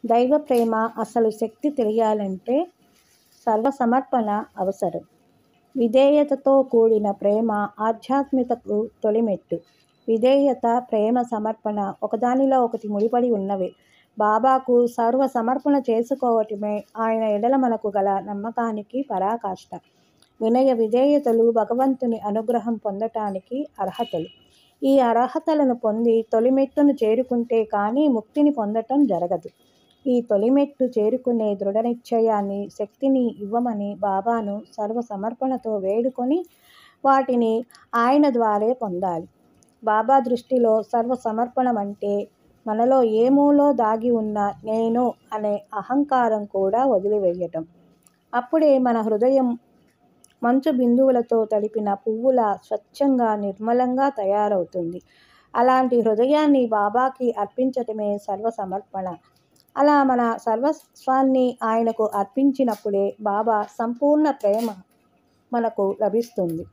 దైవ ప్రేమ అసలు శక్తి తెలియాలంటే సర్వసమర్పణ అవసరం విధేయతతో కూడిన ప్రేమ ఆధ్యాత్మికతకు తొలిమెట్టు విధేయత ప్రేమ సమర్పణ ఒకదానిలో ఒకటి ముడిపడి ఉన్నవి బాబాకు సర్వ సమర్పణ చేసుకోవటమే ఆయన ఎడల మనకు గల నమ్మకానికి పరాకాష్ట వినయ విధేయతలు భగవంతుని అనుగ్రహం పొందటానికి అర్హతలు ఈ అర్హతలను పొంది తొలిమెట్టును చేరుకుంటే కానీ ముక్తిని పొందటం జరగదు ఈ తొలిమెట్టు చేరుకునే దృఢ నిశ్చయాన్ని శక్తిని ఇవ్వమని బాబాను సర్వ సమర్పణతో వేడుకొని వాటిని ఆయన ద్వారే పొందాలి బాబా దృష్టిలో సర్వ సమర్పణం అంటే మనలో ఏమూలో దాగి ఉన్న నేను అనే అహంకారం కూడా వదిలివేయటం అప్పుడే మన హృదయం మంచు బిందువులతో తడిపిన పువ్వుల స్వచ్ఛంగా నిర్మలంగా తయారవుతుంది అలాంటి హృదయాన్ని బాబాకి అర్పించటమే సర్వ సమర్పణ అలా మన సర్వస్వాన్ని ఆయనకు అర్పించినప్పుడే బాబా సంపూర్ణ ప్రేమ మనకు లభిస్తుంది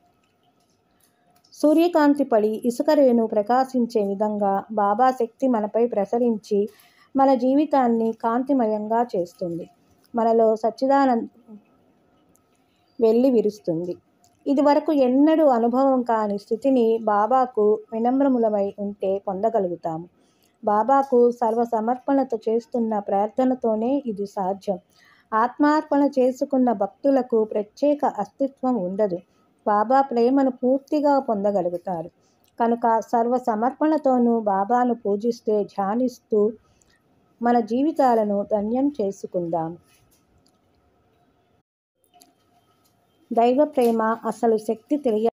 సూర్యకాంతి పడి ఇసుక రేణు ప్రకాశించే విధంగా బాబా శక్తి మనపై ప్రసరించి మన జీవితాన్ని కాంతిమయంగా చేస్తుంది మనలో సచ్చిదానంద వెళ్ళి విరుస్తుంది ఇది వరకు ఎన్నడూ అనుభవం కాని స్థితిని బాబాకు వినమ్రములమై ఉంటే పొందగలుగుతాము బాబాకు సర్వ సమర్పణత చేస్తున్న ప్రార్థనతోనే ఇది సాధ్యం ఆత్మార్పణ చేసుకున్న భక్తులకు ప్రత్యేక అస్తిత్వం ఉండదు బాబా ప్రేమను పూర్తిగా పొందగలుగుతారు కనుక సర్వ సమర్పణతోనూ బాబాను పూజిస్తే ధ్యానిస్తూ మన జీవితాలను ధన్యం చేసుకుందాం దైవ ప్రేమ అసలు శక్తి తెలియ